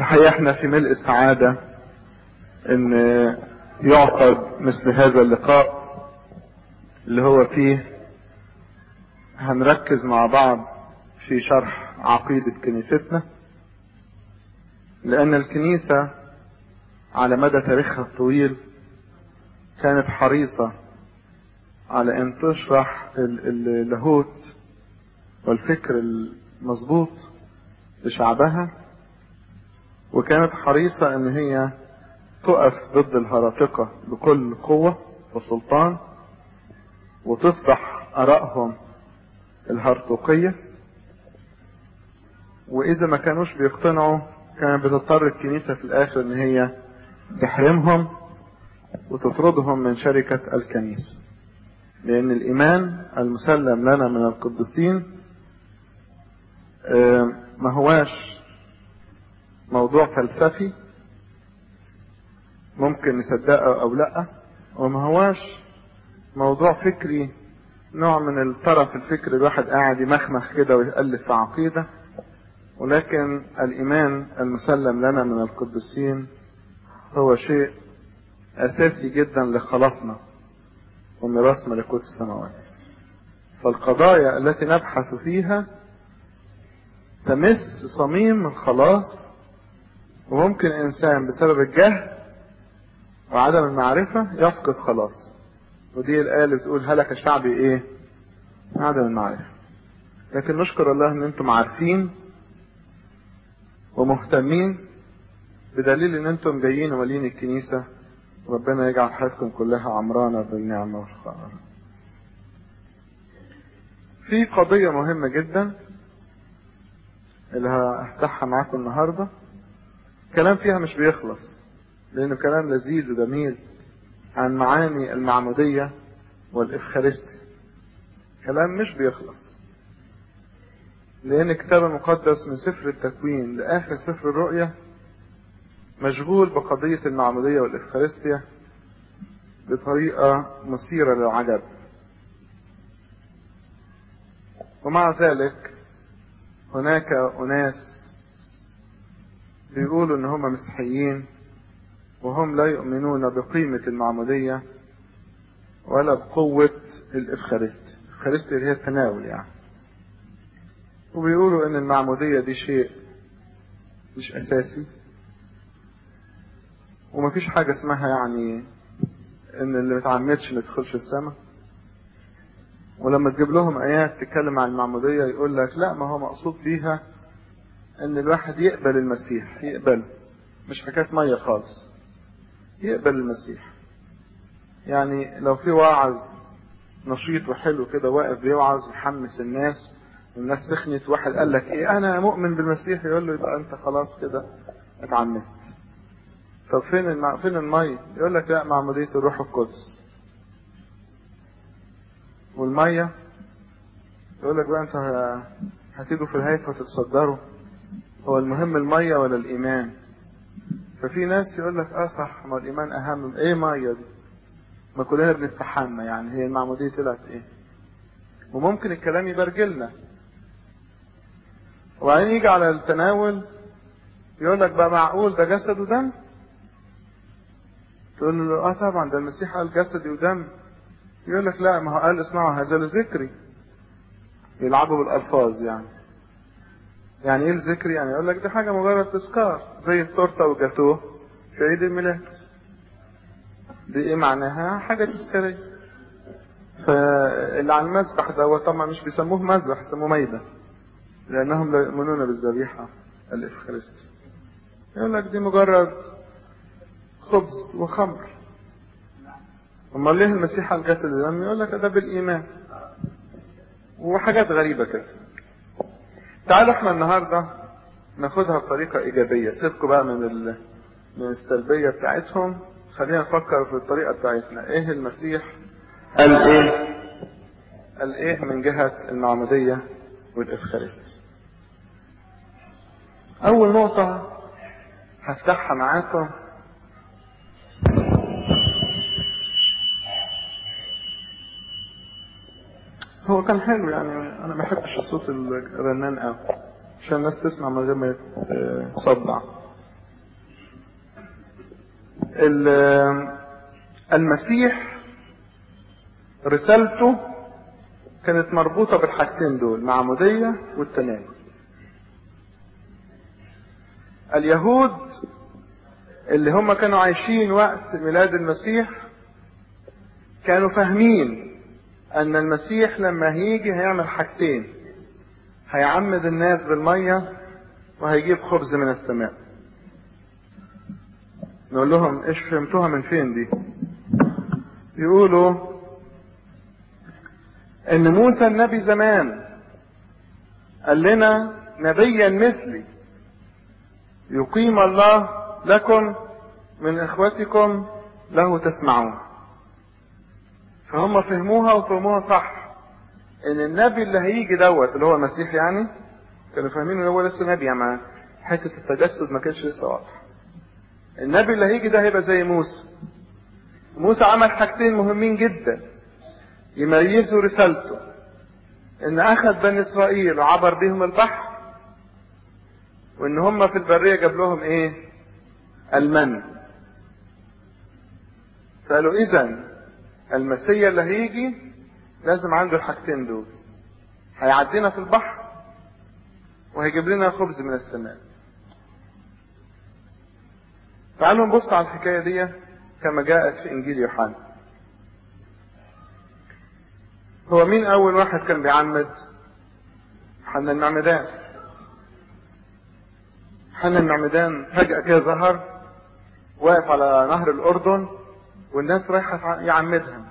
الحقيقة احنا في ملء السعادة ان يعقد مثل هذا اللقاء اللي هو فيه هنركز مع بعض في شرح عقيدة كنيستنا لأن الكنيسة على مدى تاريخها الطويل كانت حريصة على أن تشرح اللاهوت والفكر المظبوط لشعبها وكانت حريصة أن هي تقف ضد الهراطقة بكل قوة وسلطان وتفضح آرائهم الهرطوقية وإذا ما كانوش بيقتنعوا كانت بتضطر الكنيسة في الآخر إن هي تحرمهم وتطردهم من شركة الكنيسة لأن الإيمان المسلم لنا من القديسين ما هواش موضوع فلسفي ممكن نصدقه أو لأ وما هواش موضوع فكري نوع من الطرف الفكري الواحد قاعد يمخمخ كده ويألف في عقيدة ولكن الإيمان المسلم لنا من القديسين هو شيء أساسي جدا لخلاصنا وميراث ملكوت السماوات فالقضايا التي نبحث فيها تمس صميم الخلاص وممكن إنسان بسبب الجهل وعدم المعرفة يفقد خلاص ودي الآية اللي بتقول هلك شعبي إيه؟ عدم المعرفة لكن نشكر الله إن أنتم عارفين ومهتمين بدليل إن أنتم جايين ومالين الكنيسة ربنا يجعل حياتكم كلها عمرانة بالنعمة والخير. في قضية مهمة جدا اللي هفتحها معاكم النهاردة كلام فيها مش بيخلص لأنه كلام لذيذ وجميل عن معاني المعمودية والإفخارستي كلام مش بيخلص لأن الكتاب المقدس من سفر التكوين لآخر سفر الرؤيا مشغول بقضية المعمودية والإفخارستيا بطريقة مثيرة للعجب ومع ذلك هناك أناس بيقولوا إن هم مسيحيين وهم لا يؤمنون بقيمة المعمودية ولا بقوة الإفخارستي الإفخارستي اللي هي التناول يعني وبيقولوا إن المعمودية دي شيء مش أساسي ومفيش حاجة اسمها يعني إن اللي متعمدش ما يدخلش السماء ولما تجيب لهم آيات تتكلم عن المعمودية يقول لك لا ما هو مقصود بيها إن الواحد يقبل المسيح يقبله مش حكاية مية خالص يقبل المسيح يعني لو في واعظ نشيط وحلو كده واقف بيوعظ ويحمس الناس والناس سخنت واحد قال لك ايه انا مؤمن بالمسيح يقول له يبقى انت خلاص كده اتعمدت طب فين الم... فين المية يقول لك لا معمودية الروح القدس والمية يقول لك بقى انت هتيجوا في الهيفا وتتصدروا هو المهم المية ولا الإيمان ففي ناس يقول لك اه صح ما الإيمان أهم ايه مية دي ما كلنا بنستحمى يعني هي المعمودية طلعت ايه وممكن الكلام يبرجلنا وبعدين يجي على التناول يقول لك بقى معقول ده جسد ودم تقول له اه طبعا ده المسيح قال جسدي ودم يقول لك لا ما هو قال اصنعوا هذا لذكري يلعبوا بالالفاظ يعني يعني ايه الذكر يعني يقول لك دي حاجه مجرد تذكار زي التورته والجاتوه في عيد الميلاد دي ايه معناها حاجه تذكاريه فاللي على المذبح ده هو طبعا مش بيسموه مذبح يسموه ميده لانهم لا يؤمنون بالذبيحه الافخارستي يقول لك دي مجرد خبز وخمر امال ليه المسيح على الجسد الدم يقول لك ده بالايمان وحاجات غريبه كده تعالوا احنا النهارده ناخدها بطريقه ايجابيه سيبكم بقى من ال... من السلبيه بتاعتهم خلينا نفكر في الطريقه بتاعتنا ايه المسيح قال ايه قال ايه من جهه المعموديه والافخارستي اول نقطه هفتحها معاكم هو كان حلو يعني انا ما بحبش الصوت الرنان قوي عشان الناس تسمع من غير ما تصدع المسيح رسالته كانت مربوطة بالحاجتين دول المعمودية والتناول اليهود اللي هم كانوا عايشين وقت ميلاد المسيح كانوا فاهمين ان المسيح لما هيجي هيعمل حاجتين هيعمد الناس بالمية وهيجيب خبز من السماء نقول لهم ايش فهمتوها من فين دي يقولوا ان موسى النبي زمان قال لنا نبيا مثلي يقيم الله لكم من اخوتكم له تسمعون فهم فهموها وفهموها صح ان النبي اللي هيجي دوت اللي هو المسيح يعني كانوا فاهمين ان هو لسه نبي يعني حته التجسد ما كانش لسه واضح النبي اللي هيجي ده هيبقى زي موسى موسى عمل حاجتين مهمين جدا يميزوا رسالته ان اخذ بني اسرائيل وعبر بهم البحر وان هم في البريه جاب لهم ايه المن فقالوا اذا المسيا اللي هيجي لازم عنده الحاجتين دول هيعدينا في البحر وهيجيب لنا خبز من السماء تعالوا نبص على الحكايه دي كما جاءت في انجيل يوحنا هو مين اول واحد كان بيعمد حنا المعمدان حنا المعمدان فجأة كده ظهر واقف على نهر الأردن والناس رايحة يعمدها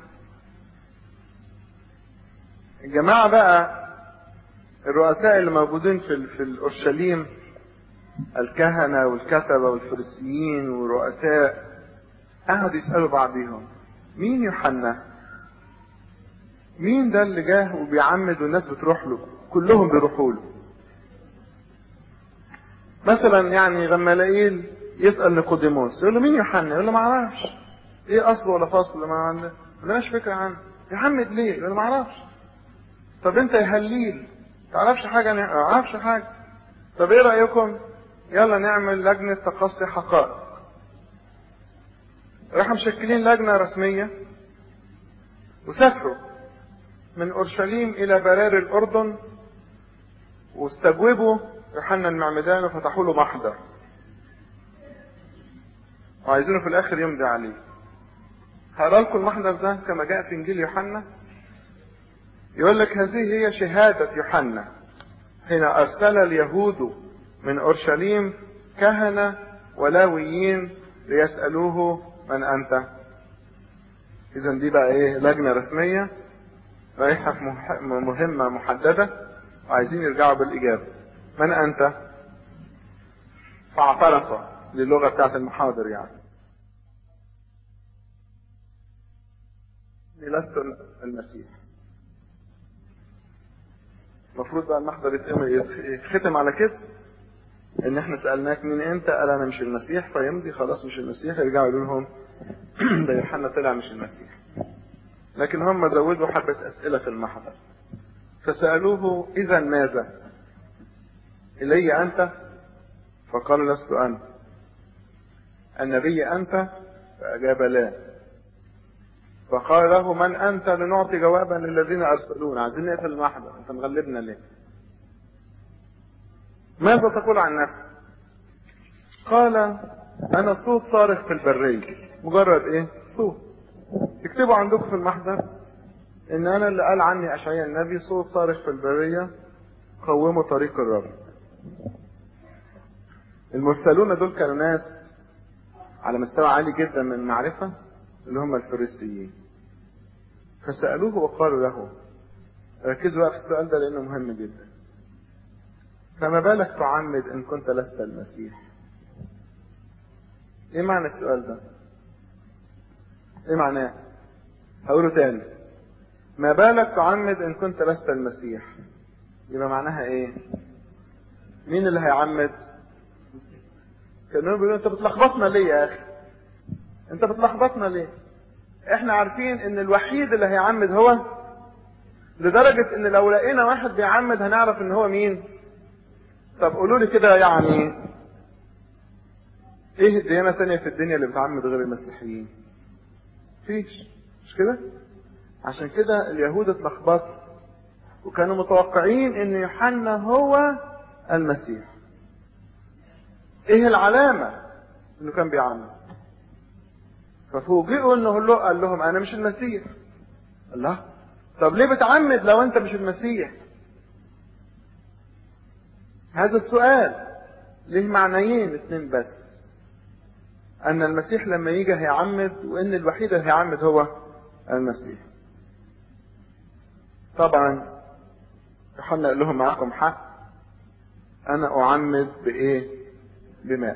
الجماعة بقى الرؤساء اللي موجودين في في الأورشليم الكهنة والكتبة والفريسيين والرؤساء قعدوا يسألوا بعضهم مين يوحنا؟ مين ده اللي جاه وبيعمد والناس بتروح له؟ كلهم بيروحوا له. مثلا يعني لما الاقيه يسأل نيقوديموس يقول له مين يوحنا؟ يقول له ما اعرفش. ايه اصله ولا فصل ما عندنا؟ ما عندناش فكرة عنه. يعمد ليه؟ يقول له ما اعرفش. طب انت يا هليل تعرفش حاجة؟ ما اعرفش حاجة. طب ايه رأيكم؟ يلا نعمل لجنة تقصي حقائق. راحوا مشكلين لجنة رسمية وسافروا من أورشليم إلى براري الأردن واستجوبوا يوحنا المعمدان وفتحوا له محضر وعايزينه في الآخر يمضي عليه هقرا لكم المحضر ده كما جاء في إنجيل يوحنا يقول لك هذه هي شهادة يوحنا حين أرسل اليهود من أورشليم كهنة ولاويين ليسألوه من أنت إذا دي بقى إيه لجنة رسمية رايحة في مهمة محددة وعايزين يرجعوا بالإجابة من أنت فاعترف للغة بتاعت المحاضر يعني لست المسيح المفروض بقى المحضر يتختم على كده ان احنا سالناك مين انت قال انا مش المسيح فيمضي خلاص مش المسيح يرجعوا يقولوا لهم ده يوحنا طلع مش المسيح لكن هم زودوا حبة أسئلة في المحضر فسألوه إذا ماذا إلي أنت فقال لست أنا النبي أنت فأجاب لا فقال له من أنت لنعطي جوابا للذين أرسلونا عايزين نقفل المحضر أنت مغلبنا ليه ماذا تقول عن نفسك قال أنا صوت صارخ في البرية مجرد إيه صوت اكتبوا عندكم في المحضر ان انا اللي قال عني اشعياء النبي صوت صارخ في البريه قوموا طريق الرب المرسلون دول كانوا ناس على مستوى عالي جدا من المعرفة اللي هم الفريسيين فسألوه وقالوا له ركزوا بقى في السؤال ده لأنه مهم جدا فما بالك تعمد إن كنت لست المسيح إيه معنى السؤال ده ايه معناه هقوله تاني ما بالك تعمد ان كنت لست المسيح يبقى معناها ايه مين اللي هيعمد كانوا بيقولوا انت بتلخبطنا ليه يا اخي انت بتلخبطنا ليه احنا عارفين ان الوحيد اللي هيعمد هو لدرجة ان لو لقينا واحد بيعمد هنعرف ان هو مين طب قولوا لي كده يعني ايه الديانة تانية في الدنيا اللي بتعمد غير المسيحيين فيش مش كده عشان كده اليهود اتلخبطوا وكانوا متوقعين ان يوحنا هو المسيح ايه العلامة انه كان بيعمد ففوجئوا انه له قال لهم انا مش المسيح الله طب ليه بتعمد لو انت مش المسيح هذا السؤال ليه معنيين اتنين بس ان المسيح لما يجي هيعمد وان الوحيد اللي هيعمد هو المسيح طبعا يوحنا قال لهم معاكم حق انا اعمد بايه بماء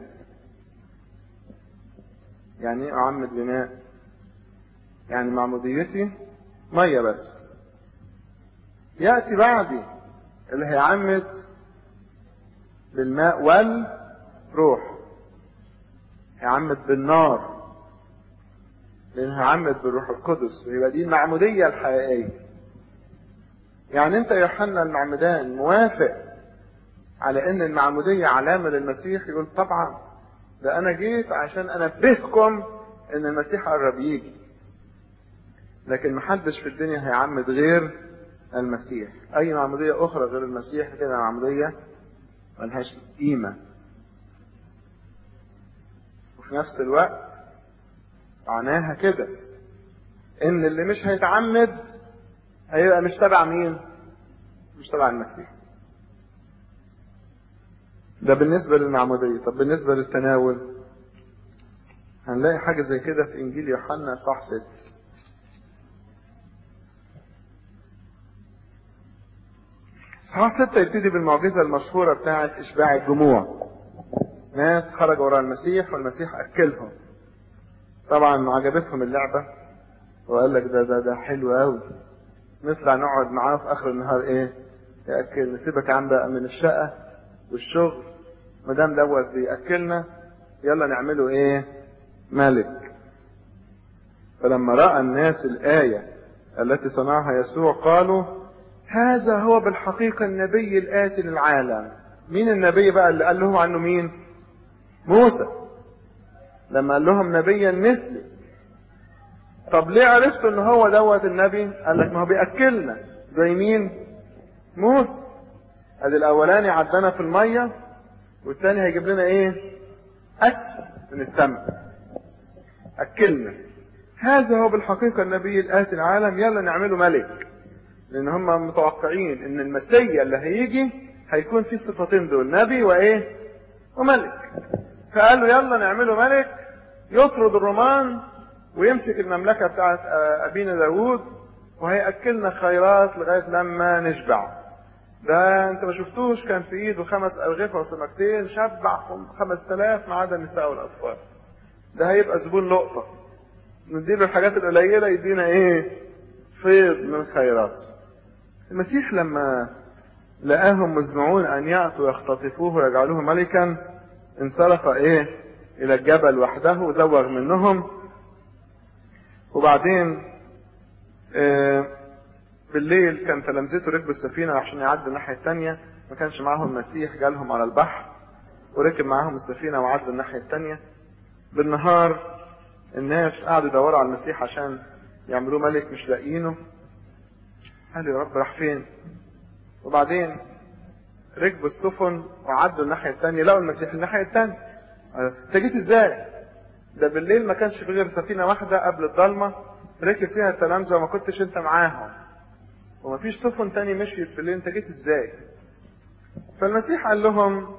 يعني ايه اعمد بماء يعني معموديتي ميه بس ياتي بعدي اللي هيعمد بالماء والروح هيعمد بالنار لانه هيعمد بالروح القدس ويبقى دي المعموديه الحقيقيه يعني انت يا يوحنا المعمدان موافق على ان المعموديه علامه للمسيح يقول طبعا ده انا جيت عشان انبهكم ان المسيح قرب يجي لكن محدش في الدنيا هيعمد غير المسيح اي معموديه اخرى غير المسيح كده معموديه ملهاش قيمه وفي نفس الوقت معناها كده ان اللي مش هيتعمد هيبقى مش تبع مين مش تبع المسيح ده بالنسبة للمعمودية طب بالنسبة للتناول هنلاقي حاجة زي كده في إنجيل يوحنا صح ست صح ستة يبتدي بالمعجزة المشهورة بتاعة إشباع الجموع ناس خرجوا ورا المسيح والمسيح أكلهم طبعا عجبتهم اللعبة وقال لك ده ده ده حلو قوي نطلع نقعد معاه في آخر النهار إيه يأكل نسيبك عم بقى من الشقة والشغل ما دام دوت بياكلنا يلا نعمله ايه ملك فلما راى الناس الايه التي صنعها يسوع قالوا هذا هو بالحقيقه النبي الاتي للعالم مين النبي بقى اللي قال لهم عنه مين موسى لما قال لهم نبيا مثلي طب ليه عرفتوا ان هو دوت النبي قال لك ما هو بياكلنا زي مين موسى ادي الاولاني عدنا في الميه والثاني هيجيب لنا ايه اكل من السماء اكلنا هذا هو بالحقيقه النبي الاتي العالم يلا نعمله ملك لان هم متوقعين ان المسيا اللي هيجي هيكون في الصفتين دول نبي وايه وملك فقالوا يلا نعمله ملك يطرد الرومان ويمسك المملكه بتاعت ابينا داوود وهياكلنا خيرات لغايه لما نشبع ده انت ما شفتوش كان في ايده خمس ارغفه وسمكتين شبع خمس تلاف ما عدا النساء والاطفال ده هيبقى زبون لقطه نديله الحاجات القليله يدينا ايه فيض من خيراته المسيح لما لقاهم مزمعون ان ياتوا يختطفوه ويجعلوه ملكا انصرف ايه الى الجبل وحده زوغ منهم وبعدين إيه بالليل كان تلامذته ركبوا السفينة عشان يعدوا الناحية التانية ما كانش معاهم مسيح جالهم على البحر وركب معاهم السفينة وعدوا الناحية التانية بالنهار الناس قعدوا يدوروا على المسيح عشان يعملوه ملك مش لاقيينه قالوا يا رب راح فين وبعدين ركبوا السفن وعدوا الناحية التانية لقوا المسيح الناحية التانية انت جيت ازاي ده بالليل ما كانش في غير سفينة واحدة قبل الضلمة ركب فيها التلامذة وما كنتش انت معاهم ومفيش سفن تاني مشيت بالليل انت جيت ازاي فالمسيح قال لهم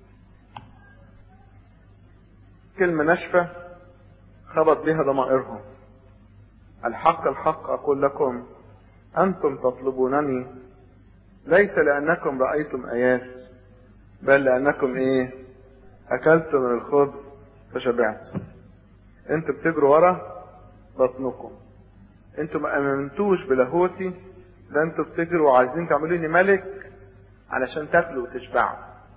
كلمة ناشفة خبط بها ضمائرهم الحق الحق أقول لكم أنتم تطلبونني ليس لأنكم رأيتم آيات بل لأنكم إيه أكلتم من الخبز فشبعتم أنتوا بتجروا ورا بطنكم أنتوا ما أمنتوش بلاهوتي ده أنتوا بتجروا وعايزين تعملوني ملك علشان تاكلوا وتشبعوا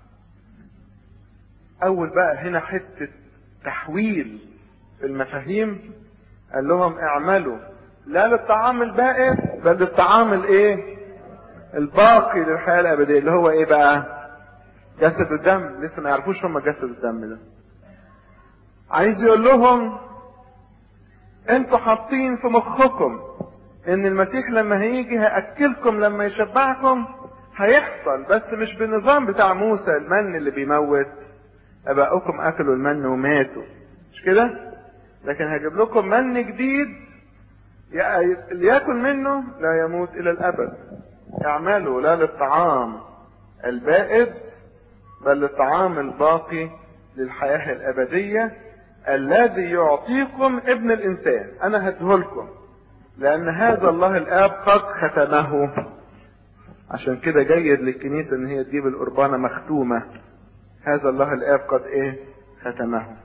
أول بقى هنا حتة تحويل في المفاهيم قال لهم اعملوا لا للطعام البائد بل للطعام الايه الباقي للحياة الأبدية اللي هو ايه بقى جسد الدم لسه ما يعرفوش هم جسد الدم ده عايز يقول لهم انتوا حاطين في مخكم ان المسيح لما هيجي هياكلكم لما يشبعكم هيحصل بس مش بالنظام بتاع موسى المن اللي بيموت اباؤكم اكلوا المن وماتوا مش كده لكن هجيب لكم من جديد اللي ياكل منه لا يموت الى الابد اعملوا لا للطعام البائد بل للطعام الباقي للحياه الابديه الذي يعطيكم ابن الانسان انا هديهولكم لان هذا الله الاب قد ختمه عشان كده جيد للكنيسه ان هي تجيب القربانه مختومه هذا الله الاب قد ايه ختمه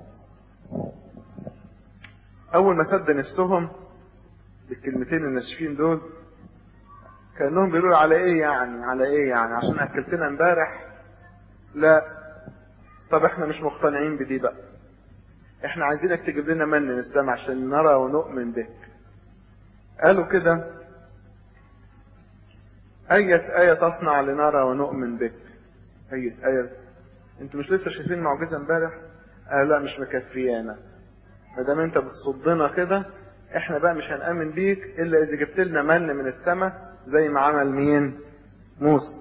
اول ما سد نفسهم بالكلمتين الناشفين دول كانهم بيقولوا على ايه يعني على ايه يعني عشان اكلتنا امبارح لا طب احنا مش مقتنعين بدي بقى احنا عايزينك تجيب لنا من من السماء عشان نرى ونؤمن بك قالوا كده أية آية تصنع لنرى ونؤمن بك أية آية انتوا مش لسه شايفين معجزة امبارح آه لا مش مكفيانا ما دام انت بتصدنا كده احنا بقى مش هنآمن بيك الا اذا جبت لنا من من السماء زي ما عمل مين موسى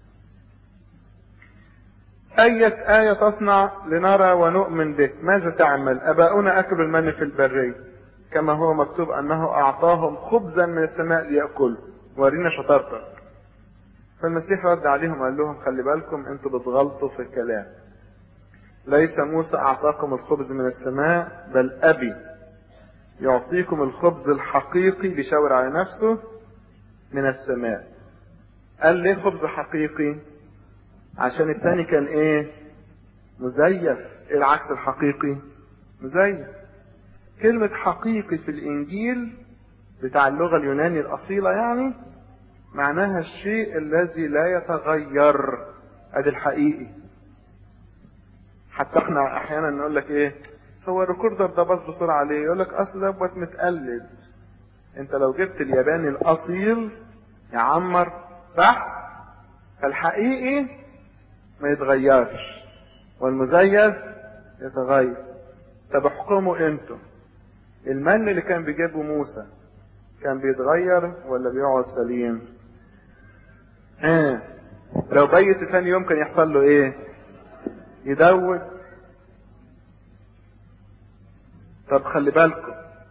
أية آية تصنع لنرى ونؤمن بك ماذا تعمل أباؤنا أكلوا المن في البرية كما هو مكتوب أنه أعطاهم خبزا من السماء ليأكلوا ورينا شطارتك فالمسيح رد عليهم قال لهم خلي بالكم انتوا بتغلطوا في الكلام ليس موسى أعطاكم الخبز من السماء بل أبي يعطيكم الخبز الحقيقي بيشاور على نفسه من السماء قال ليه خبز حقيقي عشان التاني كان ايه مزيف ايه العكس الحقيقي مزيف كلمة حقيقي في الانجيل بتاع اللغة اليوناني الاصيلة يعني معناها الشيء الذي لا يتغير ادي الحقيقي حتى احنا احيانا نقول لك ايه هو الريكوردر ده باص بسرعة ليه يقول لك اصل ده متقلد انت لو جبت الياباني الاصيل يعمر صح فالحقيقي ما يتغيرش والمزيف يتغير طب احكموا انتوا المن اللي كان بيجيبه موسى كان بيتغير ولا بيقعد سليم ها لو بيت ثاني يوم كان يحصل له ايه يدود طب خلي بالكم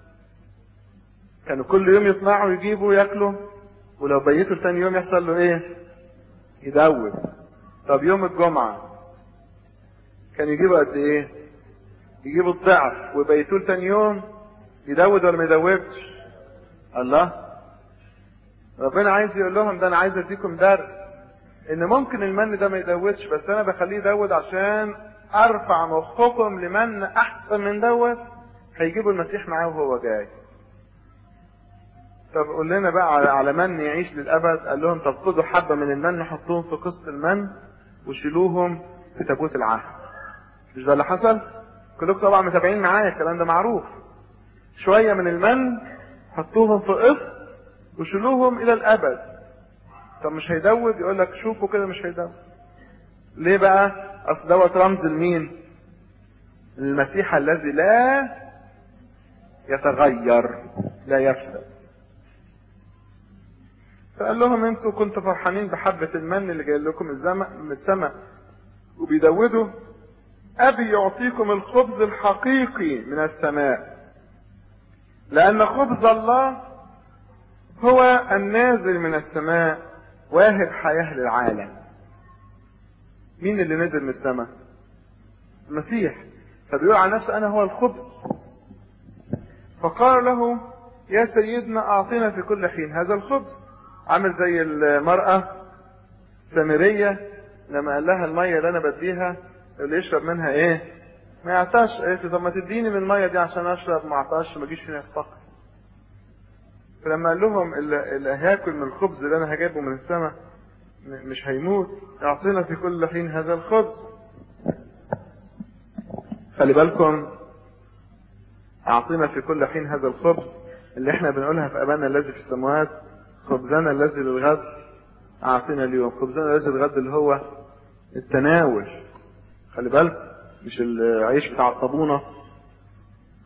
كانوا كل يوم يطلعوا يجيبوا ياكلوا ولو بيتوا ثاني يوم يحصل له ايه يدود طب يوم الجمعة كان يجيبوا قد ايه يجيبوا الضعف ويبيتوه ثاني يوم يدود ولا ما يدودش الله ربنا عايز يقول لهم ده انا عايز اديكم درس ان ممكن المن ده ما يدودش بس انا بخليه يدود عشان ارفع مخكم لمن احسن من دوت هيجيبوا المسيح معاه وهو جاي طب قول لنا بقى على من يعيش للابد قال لهم طب خدوا حبه من المن حطوهم في قسط المن وشيلوهم في تابوت العهد مش ده اللي حصل كلكم طبعا متابعين معايا الكلام ده معروف شويه من المن حطوهم في قسط وشيلوهم الى الابد طب مش هيدود يقول لك شوفوا كده مش هيدود ليه بقى اصل دوت رمز لمين المسيح الذي لا يتغير لا يفسد فقال لهم انتوا كنتوا فرحانين بحبة المن اللي جاي لكم من السماء وبيدودوا أبي يعطيكم الخبز الحقيقي من السماء لأن خبز الله هو النازل من السماء واهب حياة للعالم مين اللي نزل من السماء المسيح فبيقول عن نفسه أنا هو الخبز فقال له يا سيدنا أعطنا في كل حين هذا الخبز عامل زي المرأة السامرية لما قال لها المية اللي أنا بديها اللي يشرب منها إيه؟ ما يعطاش قالت له طب ما تديني من المية دي عشان أشرب ما أعطاش ما أجيش هنا يستقر فلما قال لهم اللي هياكل من الخبز اللي أنا هجيبه من السماء مش هيموت أعطينا في كل حين هذا الخبز خلي بالكم أعطينا في كل حين هذا الخبز اللي احنا بنقولها في أبانا الذي في السماوات خبزنا الذي للغد أعطينا اليوم خبزنا الذي للغد اللي هو التناول خلي بالك مش العيش بتاع الطابونة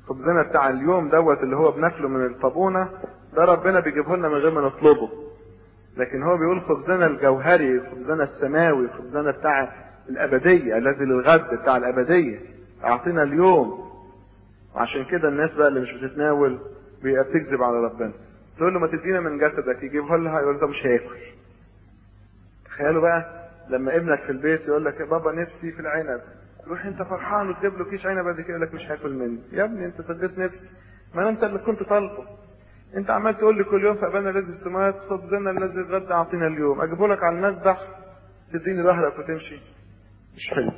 خبزنا بتاع اليوم دوت اللي هو بناكله من الطابونة ده ربنا بيجيبه لنا من غير ما نطلبه لكن هو بيقول خبزنا الجوهري خبزنا السماوي خبزنا بتاع الأبدية الذي للغد بتاع الأبدية أعطينا اليوم وعشان كده الناس بقى اللي مش بتتناول بيبقى بتكذب على ربنا تقول له ما تدينا من جسدك يجيبها لها يقول له مش هياكل تخيلوا بقى لما ابنك في البيت يقول لك يا بابا نفسي في العنب تروح انت فرحان وتجيب له كيس عنب بعد كده يقول لك مش هاكل منه يا ابني انت سديت نفسي ما انت اللي كنت طالبه انت عمال تقول لي كل يوم فابانا الذي في السماوات خبزنا الذي غدا اعطينا اليوم اجيبه لك على المذبح تديني ظهرك وتمشي مش حلو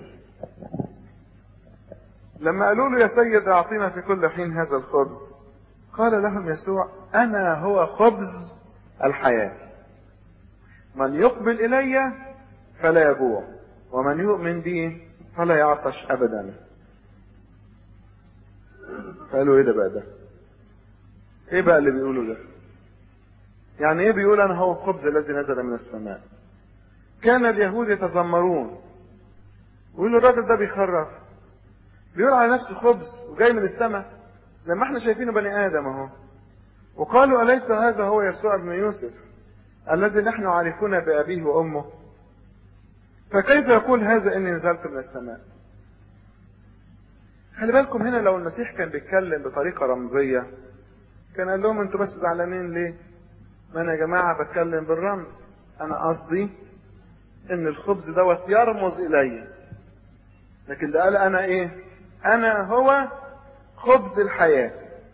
لما قالوا له يا سيد اعطينا في كل حين هذا الخبز قال لهم يسوع انا هو خبز الحياه من يقبل الي فلا يجوع ومن يؤمن بي فلا يعطش ابدا قالوا ايه ده بقى ده ايه بقى اللي بيقولوا ده يعني ايه بيقول انا هو الخبز الذي نزل من السماء كان اليهود يتذمرون ويقولوا الراجل ده بيخرف بيقول على نفسه خبز وجاي من السماء زي ما احنا شايفينه بني ادم اهو وقالوا اليس هذا هو يسوع ابن يوسف الذي نحن عارفون بابيه وامه فكيف يقول هذا اني نزلت من السماء خلي بالكم هنا لو المسيح كان بيتكلم بطريقه رمزيه كان قال لهم انتوا بس زعلانين ليه ما انا يا جماعه بتكلم بالرمز انا قصدي ان الخبز دوت يرمز الي لكن ده قال انا ايه انا هو خبز الحياه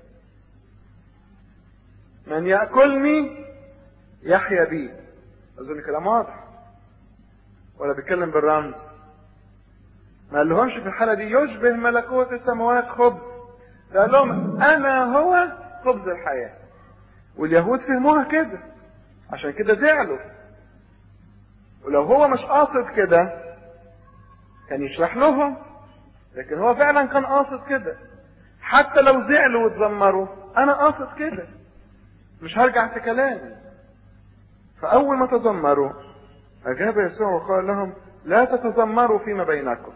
من ياكلني يحيا بي اظن كلام واضح ولا بيتكلم بالرمز ما قالهمش في الحاله دي يشبه ملكوت السماوات خبز ده قال لهم انا هو خبز الحياه واليهود فهموها كده عشان كده زعلوا ولو هو مش قاصد كده كان يشرح لهم لكن هو فعلا كان قاصد كده حتى لو زعلوا واتذمروا انا قاصد كده مش هرجع في كلامي فاول ما تذمروا اجاب يسوع وقال لهم لا تتذمروا فيما بينكم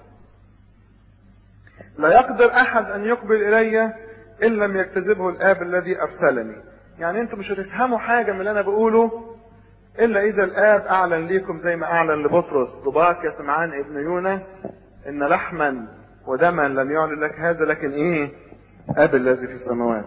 لا يقدر احد ان يقبل الي ان لم يجتذبه الاب الذي ارسلني يعني انتم مش هتفهموا حاجه من اللي انا بقوله الا اذا الاب اعلن ليكم زي ما اعلن لبطرس طباك يا سمعان ابن يونا ان لحما ودما لم يعلن لك هذا لكن ايه اب الذي في السماوات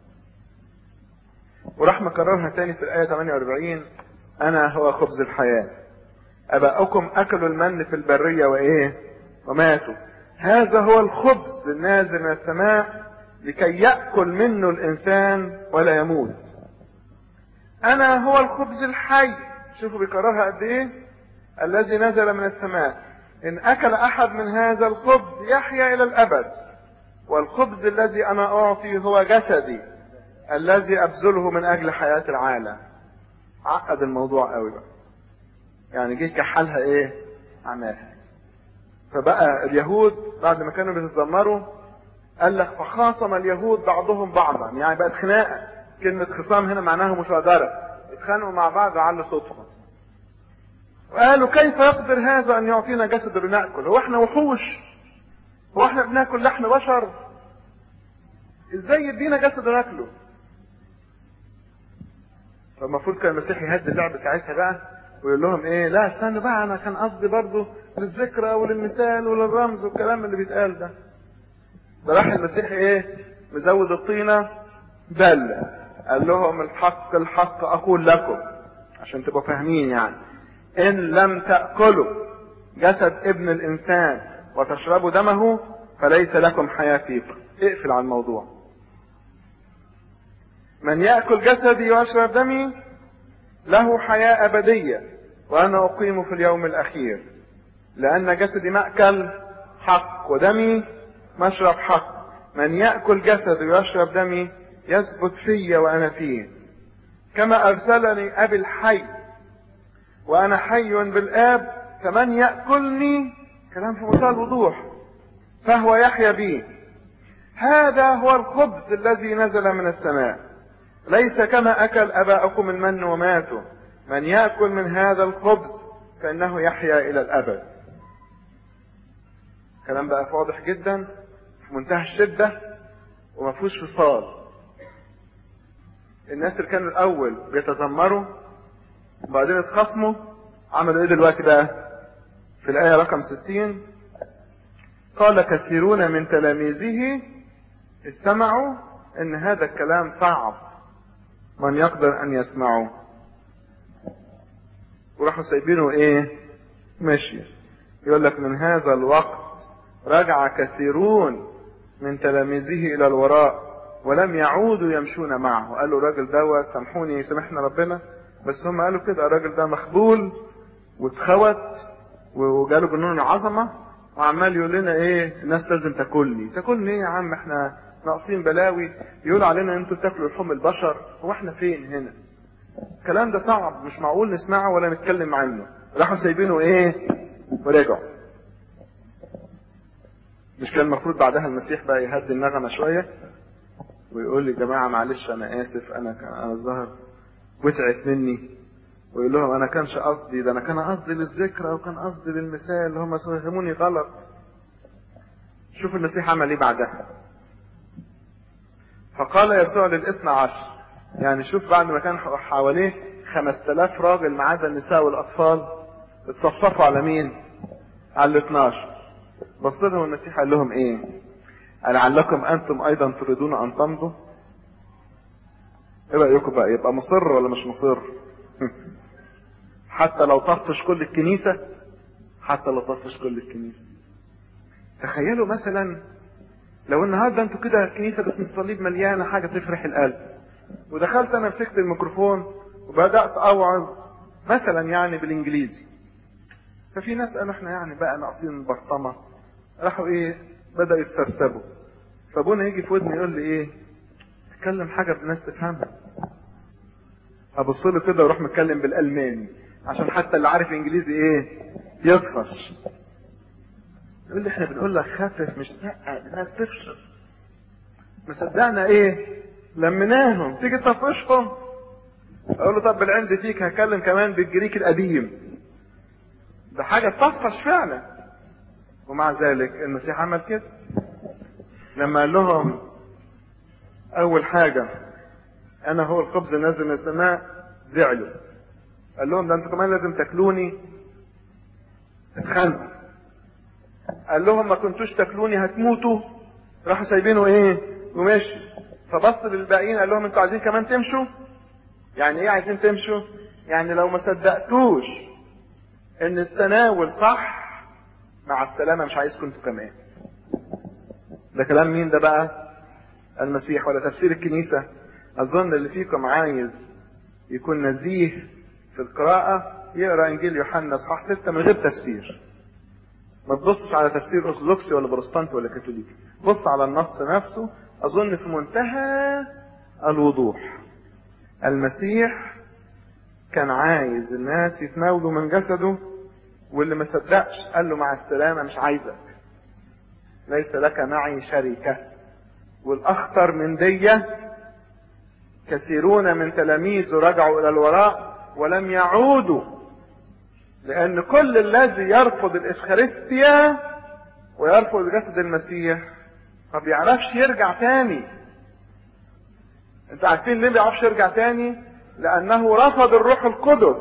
وراح مكررها تاني في الايه 48 انا هو خبز الحياه اباؤكم اكلوا المن في البريه وايه وماتوا هذا هو الخبز النازل من السماء لكي ياكل منه الانسان ولا يموت انا هو الخبز الحي شوفوا بيكررها قد ايه الذي نزل من السماء ان اكل احد من هذا الخبز يحيا الى الابد والخبز الذي انا اعطي هو جسدي الذي ابذله من اجل حياه العالم عقد الموضوع قوي بقى يعني جه كحلها ايه عماها فبقى اليهود بعد ما كانوا بيتذمروا قال لك فخاصم اليهود بعضهم بعضا يعني بقت خناقه كلمه خصام هنا معناها مشاجره اتخانقوا مع بعض وعلوا صوتهم وقالوا كيف يقدر هذا ان يعطينا جسد لناكل هو احنا وحوش هو احنا بناكل لحم بشر ازاي يدينا جسد ناكله فالمفروض كان المسيح يهدي اللعب ساعتها بقى ويقول لهم ايه لا استنوا بقى انا كان قصدي برضه للذكرى وللمثال وللرمز والكلام اللي بيتقال ده ده راح المسيح ايه مزود الطينة بل قال لهم الحق الحق اقول لكم عشان تبقوا فاهمين يعني ان لم تأكلوا جسد ابن الانسان وتشربوا دمه فليس لكم حياة فيكم اقفل على الموضوع من يأكل جسدي ويشرب دمي له حياة أبدية وأنا أقيم في اليوم الأخير لأن جسدي مأكل حق ودمي مشرب حق من يأكل جسدي ويشرب دمي يثبت في وأنا فيه كما أرسلني أبي الحي وأنا حي بالآب فمن يأكلني كلام في منتهى الوضوح فهو يحيا بي هذا هو الخبز الذي نزل من السماء ليس كما أكل أباؤكم المن وماتوا من يأكل من هذا الخبز فإنه يحيا إلى الأبد كلام بقى واضح جدا في منتهى الشدة وما فيهوش فصال الناس اللي كانوا الاول بيتذمروا وبعدين اتخصموا عملوا ايه دلوقتي بقى في الايه رقم 60 قال كثيرون من تلاميذه سمعوا ان هذا الكلام صعب من يقدر ان يسمعه وراحوا سايبينه ايه ماشي يقول لك من هذا الوقت رجع كثيرون من تلاميذه الى الوراء ولم يعودوا يمشون معه قالوا الراجل دوت سامحوني يسامحنا ربنا بس هم قالوا كده الراجل ده مخبول واتخوت وجاله جنون العظمه وعمال يقول لنا ايه الناس لازم تاكلني تاكلني ايه يا عم احنا ناقصين بلاوي يقولوا علينا انتوا بتاكلوا لحوم البشر هو احنا فين هنا الكلام ده صعب مش معقول نسمعه ولا نتكلم عنه راحوا سايبينه ايه ورجعوا مش كان المفروض بعدها المسيح بقى يهدي النغمه شويه ويقول لي جماعه معلش انا اسف انا انا الظهر وسعت مني ويقول لهم انا كانش قصدي ده انا كان قصدي للذكرى وكان قصدي للمثال اللي هم فهموني غلط شوف المسيح عمل ايه بعدها فقال يسوع للاثنى عشر يعني شوف بعد ما كان حواليه خمس تلاف راجل ما عدا النساء والاطفال اتصفصفوا على مين على ال 12 بص لهم المسيح قال لهم ايه لعلكم انتم ايضا تريدون ان تمضوا ايه رايكم بقى يبقى مصر ولا مش مصر حتى لو طفش كل الكنيسه حتى لو طفش كل الكنيسه تخيلوا مثلا لو النهارده انتوا كده الكنيسه بس الصليب مليانه حاجه تفرح القلب ودخلت انا مسكت الميكروفون وبدات اوعظ مثلا يعني بالانجليزي ففي ناس قالوا احنا يعني بقى ناقصين البرطمه راحوا ايه بدأوا يتسرسبوا فابونا يجي في ودني يقول لي ايه تكلم حاجة الناس تفهمها ابص له كده واروح متكلم بالالماني عشان حتى اللي عارف انجليزي ايه يطفش يقول لي احنا بنقول لك خفف مش لا الناس تفشل مصدقنا ايه لمناهم تيجي تطفشهم اقول له طب بالعند فيك هكلم كمان بالجريك القديم ده حاجة تطفش فعلا ومع ذلك المسيح عمل كده لما قال لهم اول حاجة انا هو الخبز نازل من السماء زعلوا قال لهم ده انتوا كمان لازم تاكلوني اتخانقوا قال لهم ما كنتوش تاكلوني هتموتوا راحوا سايبينه ايه ومشي فبص للباقيين قال لهم انتوا عايزين كمان تمشوا يعني ايه عايزين تمشوا يعني لو ما صدقتوش ان التناول صح مع السلامة مش عايزكم انتوا كمان ده كلام مين ده بقى المسيح ولا تفسير الكنيسة اظن اللي فيكم عايز يكون نزيه في القراءة يقرأ انجيل يوحنا اصحاح ستة من غير تفسير ما تبصش على تفسير ارثوذكسي ولا بروتستانتي ولا كاثوليكي بص على النص نفسه اظن في منتهى الوضوح المسيح كان عايز الناس يتناولوا من جسده واللي ما صدقش قال له مع السلامة مش عايزك ليس لك معي شركة والأخطر من دية كثيرون من تلاميذه رجعوا إلى الوراء ولم يعودوا لأن كل الذي يرفض الإفخارستيا ويرفض جسد المسيح ما بيعرفش يرجع تاني انتوا عارفين ليه ما بيعرفش يرجع تاني لأنه رفض الروح القدس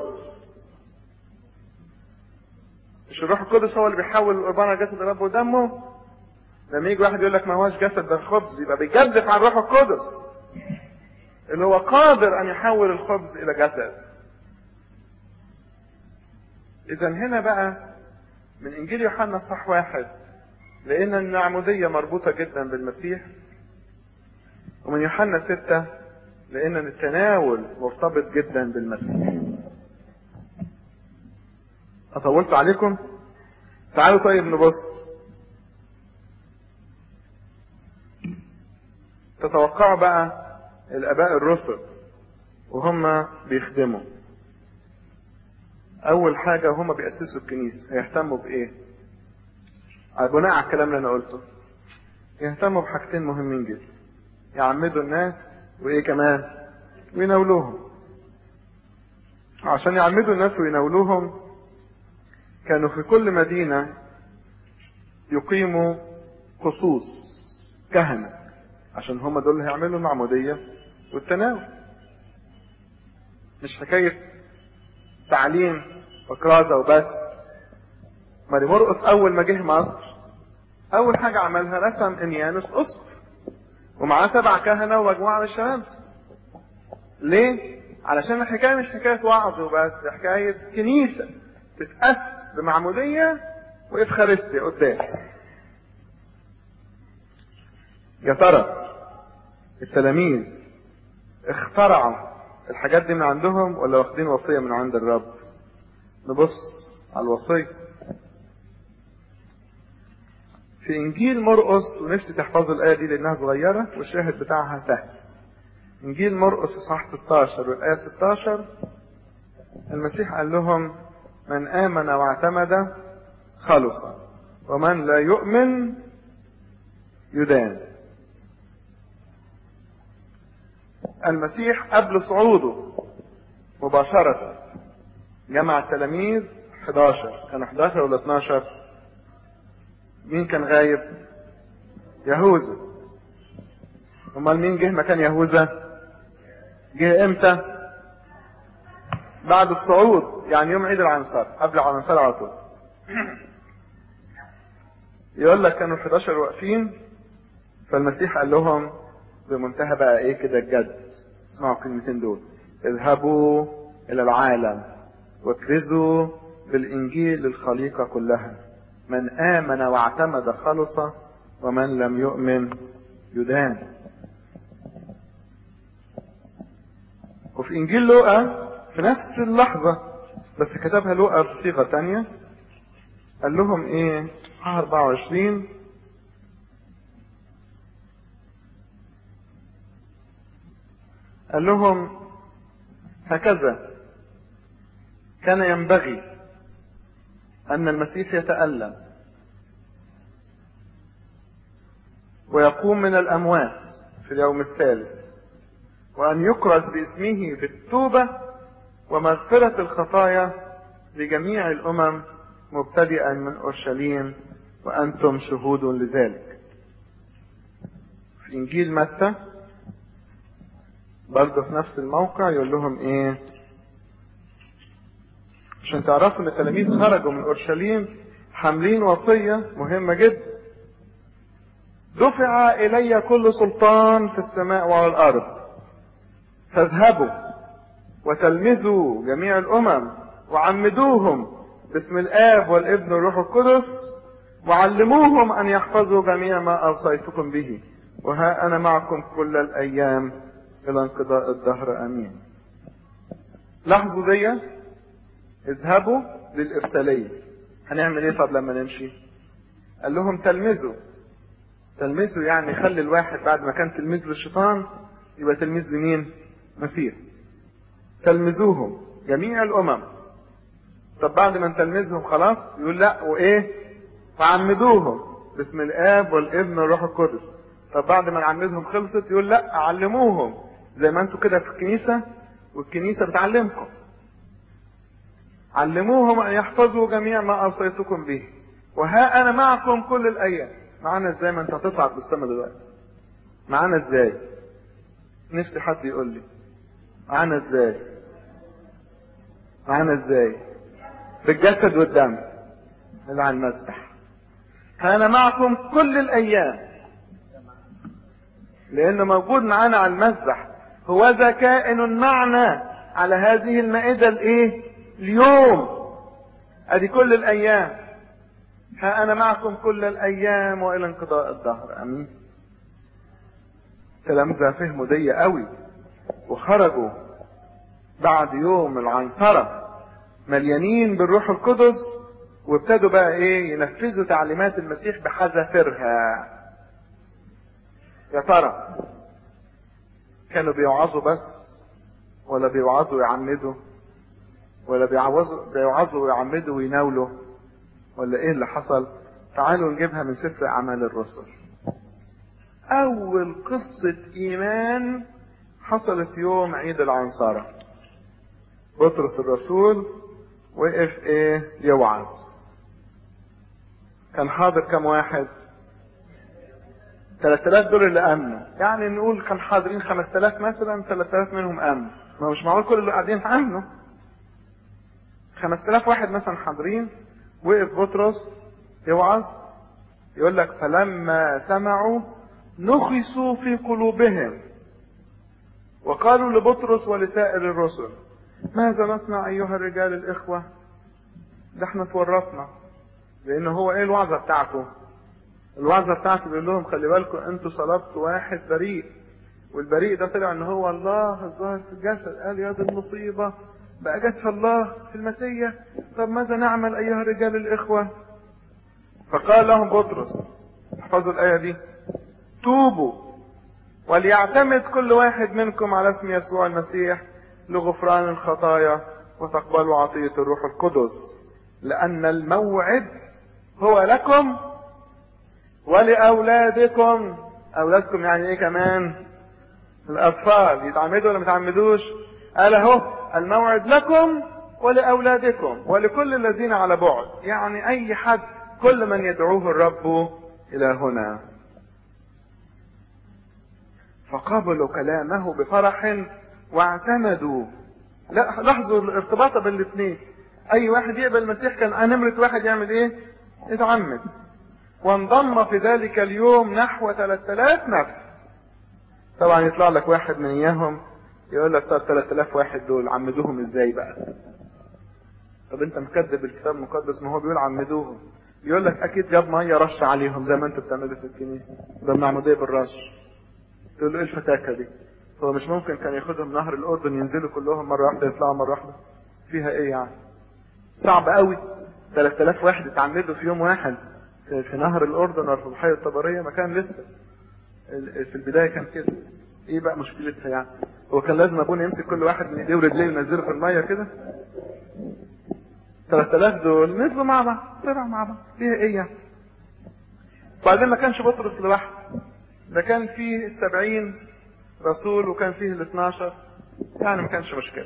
مش الروح القدس هو اللي بيحول القربان على جسد الرب ودمه لما يجي واحد يقول لك ما هوش جسد ده الخبز يبقى بيجدف عن الروح القدس اللي هو قادر ان يحول الخبز الى جسد اذا هنا بقى من انجيل يوحنا صح واحد لان النعمودية مربوطة جدا بالمسيح ومن يوحنا ستة لان التناول مرتبط جدا بالمسيح أطولت عليكم تعالوا طيب نبص تتوقعوا بقى الآباء الرسل وهم بيخدموا أول حاجة هم بيأسسوا الكنيسة هيهتموا بإيه؟ بناء على الكلام اللي أنا قلته يهتموا بحاجتين مهمين جدا يعمدوا الناس وإيه كمان؟ ويناولوهم عشان يعمدوا الناس ويناولوهم كانوا في كل مدينة يقيموا خصوص كهنة عشان هم دول اللي هيعملوا المعمودية والتناول مش حكاية تعليم وكرازة وبس ماري مرقس أول ما جه مصر أول حاجة عملها رسم إنيانوس أسقف ومعاه سبع كهنة ومجموعة من الشمامسة ليه؟ علشان الحكاية مش حكاية وعظ وبس دي حكاية كنيسة تتأسس بمعمودية وإفخارستيا قداس يا ترى التلاميذ اخترعوا الحاجات دي من عندهم ولا واخدين وصية من عند الرب نبص على الوصية في انجيل مرقس ونفسي تحفظوا الايه دي لانها صغيره والشاهد بتاعها سهل انجيل مرقس اصحاح 16 والايه 16 المسيح قال لهم من امن واعتمد خلص ومن لا يؤمن يدان المسيح قبل صعوده مباشرة جمع التلاميذ 11 كان 11 ولا 12 مين كان غايب يهوذا امال مين جه مكان يهوذا جه امتى بعد الصعود يعني يوم عيد العنصر قبل العنصر على طول يقول لك كانوا 11 واقفين فالمسيح قال لهم بمنتهى بقى ايه كده الجد اسمعوا الكلمتين دول اذهبوا الى العالم واكرزوا بالانجيل للخليقه كلها من آمن واعتمد خلص ومن لم يؤمن يدان وفي إنجيل لوقا في نفس اللحظة بس كتبها لوقا بصيغة تانية قال لهم إيه 24 قال لهم هكذا كان ينبغي أن المسيح يتألم ويقوم من الأموات في اليوم الثالث وأن يكرز باسمه بالتوبة ومغفرة الخطايا لجميع الأمم مبتدئا من أورشليم وأنتم شهود لذلك في إنجيل متى برضه في نفس الموقع يقول لهم إيه عشان تعرفوا ان التلاميذ خرجوا من اورشليم حاملين وصيه مهمه جدا دفع الي كل سلطان في السماء وعلى الارض فاذهبوا وتلمذوا جميع الامم وعمدوهم باسم الاب والابن والروح القدس وعلموهم ان يحفظوا جميع ما اوصيتكم به وها انا معكم كل الايام الى انقضاء الدهر امين لاحظوا دي اذهبوا للإرسالية هنعمل ايه طب لما نمشي قال لهم تلمذوا تلمذوا يعني خلي الواحد بعد ما كان تلميذ للشيطان يبقى تلميذ لمين مسيح تلمذوهم جميع الامم طب بعد ما نتلمذهم خلاص يقول لا وايه وعمدوهم باسم الاب والابن والروح القدس طب بعد ما نعمدهم خلصت يقول لا علموهم زي ما انتوا كده في الكنيسه والكنيسه بتعلمكم علموهم ان يحفظوا جميع ما اوصيتكم به وها انا معكم كل الايام معانا ازاي ما انت هتصعد بالسما دلوقتي معانا ازاي نفسي حد يقول لي معانا ازاي معانا ازاي بالجسد والدم اللي على المسبح انا معكم كل الايام لانه موجود معانا على المسبح هو ذا كائن معنا على هذه المائده الايه اليوم ادي كل الايام ها انا معكم كل الايام والى انقضاء الدهر امين تلامذة فهموا دي قوي وخرجوا بعد يوم العنصرة مليانين بالروح القدس وابتدوا بقى ايه ينفذوا تعليمات المسيح بحذافيرها يا ترى كانوا بيوعظوا بس ولا بيوعظوا ويعمدوا ولا بيعوزوا بيوعظوا ويعمدوا ويناولوا ولا ايه اللي حصل تعالوا نجيبها من سفر اعمال الرسل اول قصة ايمان حصلت يوم عيد العنصرة بطرس الرسول وقف ايه يوعظ كان حاضر كم واحد 3000 دول اللي امنوا يعني نقول كان حاضرين 5000 مثلا 3000 منهم امنوا ما هو مش معقول كل اللي قاعدين امنوا 5000 واحد مثلا حاضرين وقف بطرس يوعظ يقول لك فلما سمعوا نخسوا في قلوبهم وقالوا لبطرس ولسائر الرسل ماذا نصنع ايها الرجال الاخوه ده احنا اتورطنا لان هو ايه الوعظه بتاعته الوعظه بتاعته بيقول لهم خلي بالكم انتوا صلبتوا واحد بريء والبريء ده طلع ان هو الله الظاهر في الجسد قال يا دي المصيبه بقى جت الله في المسيح طب ماذا نعمل ايها الرجال الاخوه فقال لهم بطرس احفظوا الايه دي توبوا وليعتمد كل واحد منكم على اسم يسوع المسيح لغفران الخطايا وتقبلوا عطيه الروح القدس لان الموعد هو لكم ولأولادكم أولادكم يعني إيه كمان؟ الأطفال يتعمدوا ولا ما يتعمدوش؟ قال أهو الموعد لكم ولأولادكم ولكل الذين على بعد يعني أي حد كل من يدعوه الرب إلى هنا فقبلوا كلامه بفرح واعتمدوا لا لاحظوا الارتباط بين الاثنين اي واحد يقبل المسيح كان نمرة واحد يعمل ايه يتعمد وانضم في ذلك اليوم نحو 3000 نفس طبعا يطلع لك واحد من اياهم يقول لك طب 3000 واحد دول عمدوهم ازاي بقى طب انت مكذب الكتاب المقدس ما هو بيقول عمدوهم يقول لك اكيد جاب ميه رش عليهم زي ما انتوا بتعملوا في الكنيسه ده المعموديه بالرش تقول له ايه الفتاكه دي هو مش ممكن كان ياخدهم نهر الاردن ينزلوا كلهم مره واحده يطلعوا مره واحده فيها ايه يعني صعب قوي 3000 واحد اتعمدوا في يوم واحد في نهر الاردن ولا في البحيره الطبريه ما كان لسه في البدايه كان كده ايه بقى مشكلتها يعني هو كان لازم ابونا يمسك كل واحد من ايديه ورجليه وينزله في الميه كده 3000 دول نزلوا مع بعض طلعوا مع بعض فيها ايه يعني وبعدين ما كانش بطرس لوحده ده كان فيه السبعين رسول وكان فيه الاثناشر يعني ما كانش مشكلة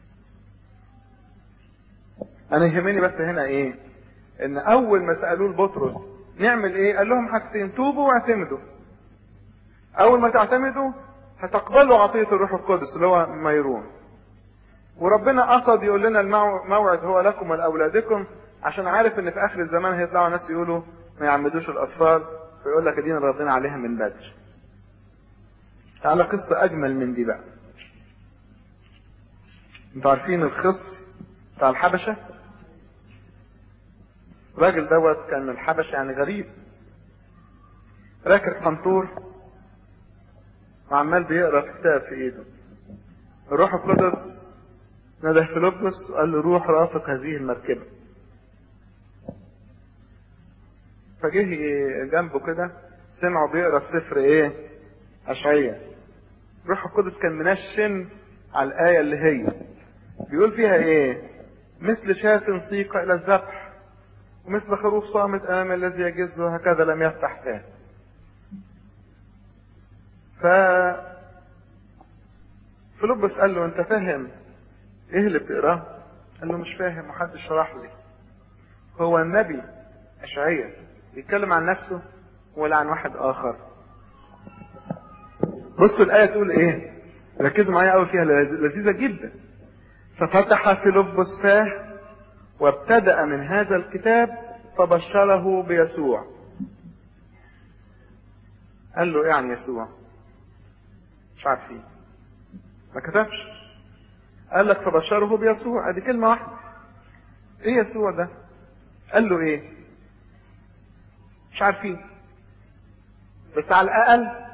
انا يهمني بس هنا ايه ان اول ما سألوه لبطرس نعمل ايه قال لهم حاجتين توبوا واعتمدوا اول ما تعتمدوا هتقبلوا عطية الروح القدس اللي هو ميرون وربنا قصد يقول لنا الموعد هو لكم ولأولادكم عشان عارف ان في اخر الزمان هيطلعوا ناس يقولوا ما يعمدوش الاطفال فيقول لك ادينا راضينا عليها من بدري تعالى قصة اجمل من دي بقى انتوا عارفين الخص بتاع الحبشة الراجل دوت كان من الحبشة يعني غريب راكب قنطور وعمال بيقرا في كتاب في ايده الروح القدس نده فيلبس وقال له روح رافق هذه المركبة فجه جنبه كده سمعه بيقرا في سفر ايه اشعية روح القدس كان منشن على الآية اللي هي بيقول فيها ايه مثل شاة سيق الى الذبح ومثل خروف صامت امام الذي يجزه هكذا لم يفتح فاه ف فيلبس قال له انت فاهم ايه اللي بتقراه قال له مش فاهم محدش شرح لي هو النبي اشعياء يتكلم عن نفسه ولا عن واحد اخر بصوا الايه تقول ايه ركزوا معايا قوي فيها لذيذه جدا ففتح فيلبس فاه وابتدا من هذا الكتاب فبشره بيسوع قال له ايه عن يسوع مش عارفين ما كتبش قال لك فبشره بيسوع ادي كلمه واحده ايه يسوع ده قال له ايه مش عارفين بس على الاقل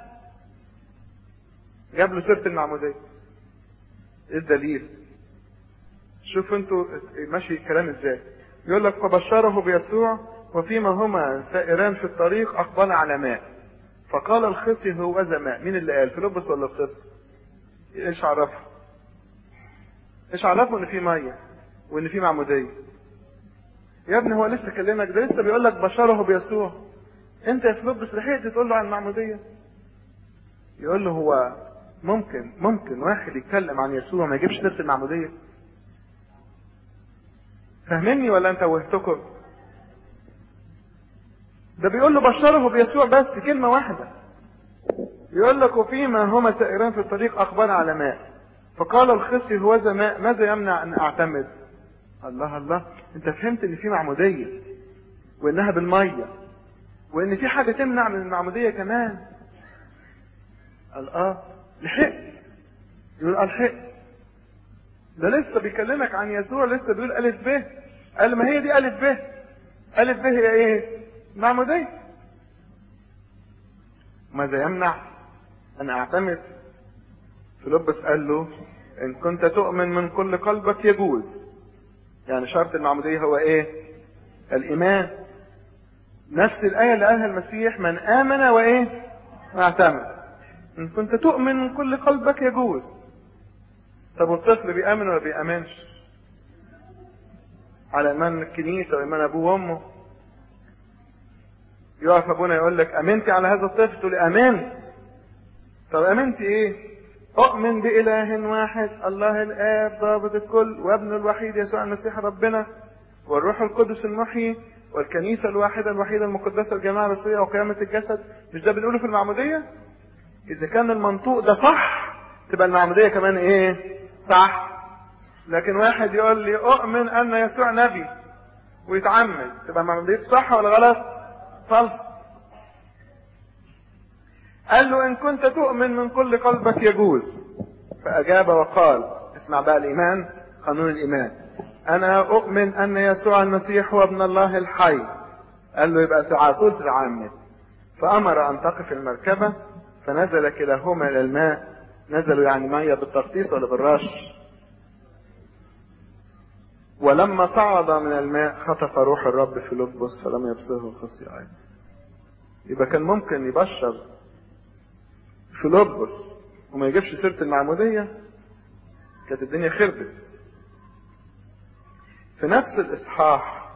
جاب له سيره المعموديه ايه الدليل شوفوا انتوا ماشي الكلام ازاي يقول لك فبشره بيسوع وفيما هما سائران في الطريق اقبل على ماء فقال الخصي هو ذا ماء مين اللي قال فيلبس ولا الخصي ايش عرفه ايش عرفه ان في ميه وان في معموديه يا ابني هو لسه كلمك ده لسه بيقول لك بشره بيسوع انت يا فيلبس لحقت تقول له عن المعموديه يقول له هو ممكن ممكن واحد يتكلم عن يسوع ما يجيبش سيره المعموديه فاهمني ولا انت وهتكم ده بيقول له بشره بيسوع بس كلمه واحده يقول لك وفيما هما سائران في الطريق أقبل على ماء فقال الخصي هو ماء ماذا يمنع أن أعتمد الله الله أنت فهمت إن في معمودية وإنها بالمية وإن في حاجة تمنع من المعمودية كمان قال آه لحقت يقول آه لحقت ده لسه بيكلمك عن يسوع لسه بيقول ألف ب قال ما هي دي ألف ب ألف ب هي إيه؟ معمودية ماذا يمنع أن أعتمد فيلبس قال له إن كنت تؤمن من كل قلبك يجوز يعني شرط المعمودية هو إيه الإيمان نفس الآية اللي قالها المسيح من آمن وإيه واعتمد إن كنت تؤمن من كل قلبك يجوز طب والطفل بيأمن ولا بيأمنش على إيمان الكنيسة وإيمان أبوه وأمه يقف أبونا يقول لك أمنتي على هذا الطفل تقول أمنت طب أمنتي إيه أؤمن بإله واحد الله الآب ضابط الكل وابن الوحيد يسوع المسيح ربنا والروح القدس المحيي والكنيسة الواحدة الوحيدة المقدسة الجماعة الرسولية وقيامة الجسد مش ده بنقوله في المعمودية؟ إذا كان المنطوق ده صح تبقى المعمودية كمان إيه؟ صح لكن واحد يقول لي أؤمن أن يسوع نبي ويتعمد تبقى المعمودية صح ولا غلط؟ فالص قال له إن كنت تؤمن من كل قلبك يجوز فأجاب وقال اسمع بقى الإيمان قانون الإيمان أنا أؤمن أن يسوع المسيح هو ابن الله الحي قال له يبقى على طول تتعمد فأمر أن تقف المركبة فنزل كلاهما إلى الماء نزلوا يعني مية بالتغطيس ولا بالرش ولما صعد من الماء خطف روح الرب في لبس فلم يبصره خصي أيضا يبقى كان ممكن يبشر في لبس وما يجيبش سيرة المعمودية كانت الدنيا خربت في نفس الإصحاح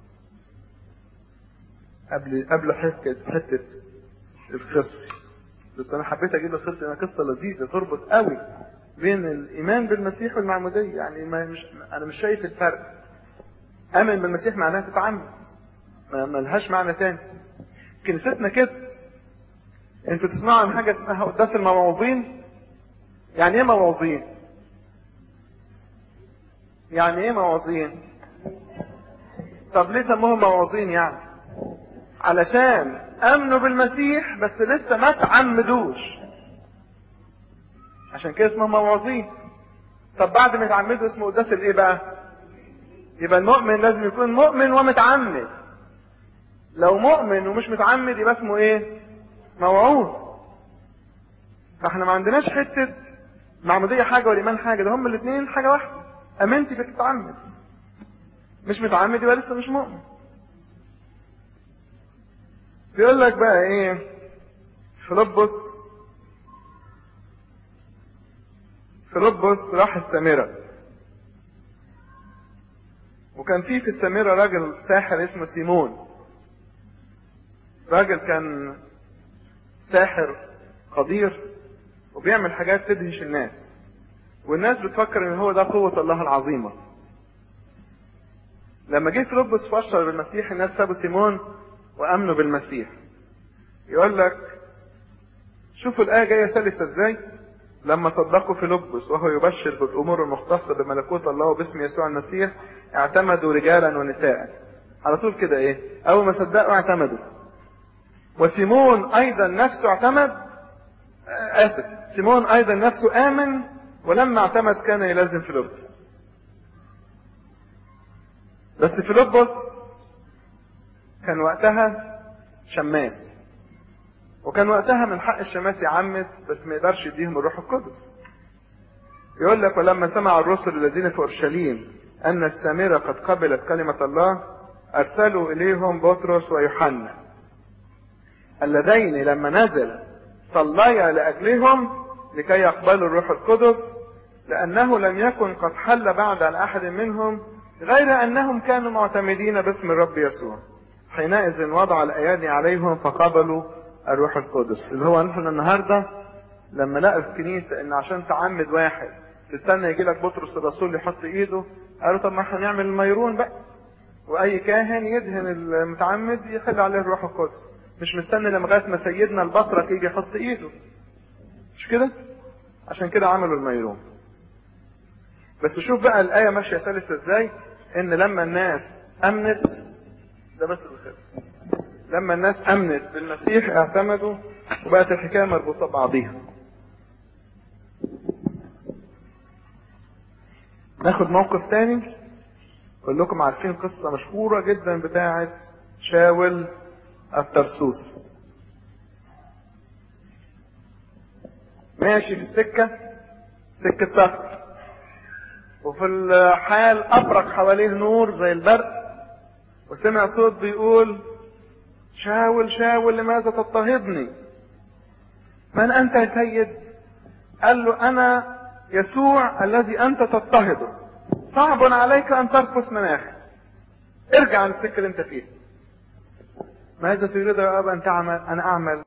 قبل قبل حتة حتة الخصي بس أنا حبيت أجيب الخصي أنا قصة لذيذة تربط قوي بين الإيمان بالمسيح والمعمودية يعني ما مش أنا مش شايف الفرق آمن بالمسيح معناها تتعمد ما ملهاش معنى تاني كنيستنا كده انتوا تسمعوا عن حاجة اسمها قداس الموعوظين يعني ايه موعوظين يعني ايه موعوظين طب ليه سموهم موعوظين يعني علشان امنوا بالمسيح بس لسه ما تعمدوش عشان كده اسمهم موعوظين طب بعد ما يتعمدوا اسمه قداس الايه بقى يبقى المؤمن لازم يكون مؤمن ومتعمد لو مؤمن ومش متعمد يبقى اسمه ايه موعوظ فاحنا ما عندناش حتة معمودية حاجة والإيمان حاجة ده هما الاثنين حاجة واحدة أمنتي فتتعمد مش متعمد يبقى لسه مش مؤمن بيقول لك بقى ايه فيلبس فيلبس راح السامرة وكان في في السامرة راجل ساحر اسمه سيمون راجل كان ساحر قدير وبيعمل حاجات تدهش الناس والناس بتفكر ان هو ده قوة الله العظيمة لما جه فيلبس فشر بالمسيح الناس سابوا سيمون وامنوا بالمسيح يقول لك شوفوا الآية جاية سلسة ازاي لما صدقوا فيلبس وهو يبشر بالأمور المختصة بملكوت الله وباسم يسوع المسيح اعتمدوا رجالا ونساء على طول كده ايه أول ما صدقوا اعتمدوا وسيمون ايضا نفسه اعتمد اسف سيمون ايضا نفسه امن ولما اعتمد كان يلازم فيلبس بس فيلبس كان وقتها شماس وكان وقتها من حق الشماس يعمد بس ما يقدرش يديهم الروح القدس يقول لك ولما سمع الرسل الذين في اورشليم ان السامره قد قبلت كلمه الله ارسلوا اليهم بطرس ويوحنا اللذين لما نزل صليا لأجلهم لكي يقبلوا الروح القدس لأنه لم يكن قد حل بعد على أحد منهم غير أنهم كانوا معتمدين باسم الرب يسوع حينئذ وضع الأيادي عليهم فقبلوا الروح القدس اللي هو نحن النهاردة لما لقى في الكنيسة ان عشان تعمد واحد تستنى يجي لك بطرس الرسول يحط ايده قالوا طب ما احنا نعمل الميرون بقى واي كاهن يدهن المتعمد يخلي عليه الروح القدس مش مستني لما لغايه ما سيدنا البطرك يجي يحط ايده مش كده عشان كده عملوا الميرون بس شوف بقى الآية ماشية سلسة ازاي ان لما الناس امنت ده بس الخلص لما الناس امنت بالمسيح اعتمدوا وبقت الحكاية مربوطة ببعضيها ناخد موقف تاني كلكم عارفين قصة مشهورة جدا بتاعة شاول الترسوس ماشي في السكة سكة سفر وفي الحال أبرق حواليه نور زي البرق وسمع صوت بيقول شاول شاول لماذا تضطهدني من أنت يا سيد قال له أنا يسوع الذي أنت تضطهده صعب عليك أن ترقص مناخ ارجع عن السكة اللي أنت فيها ماذا تريد يا أبا أن تعمل أنا أعمل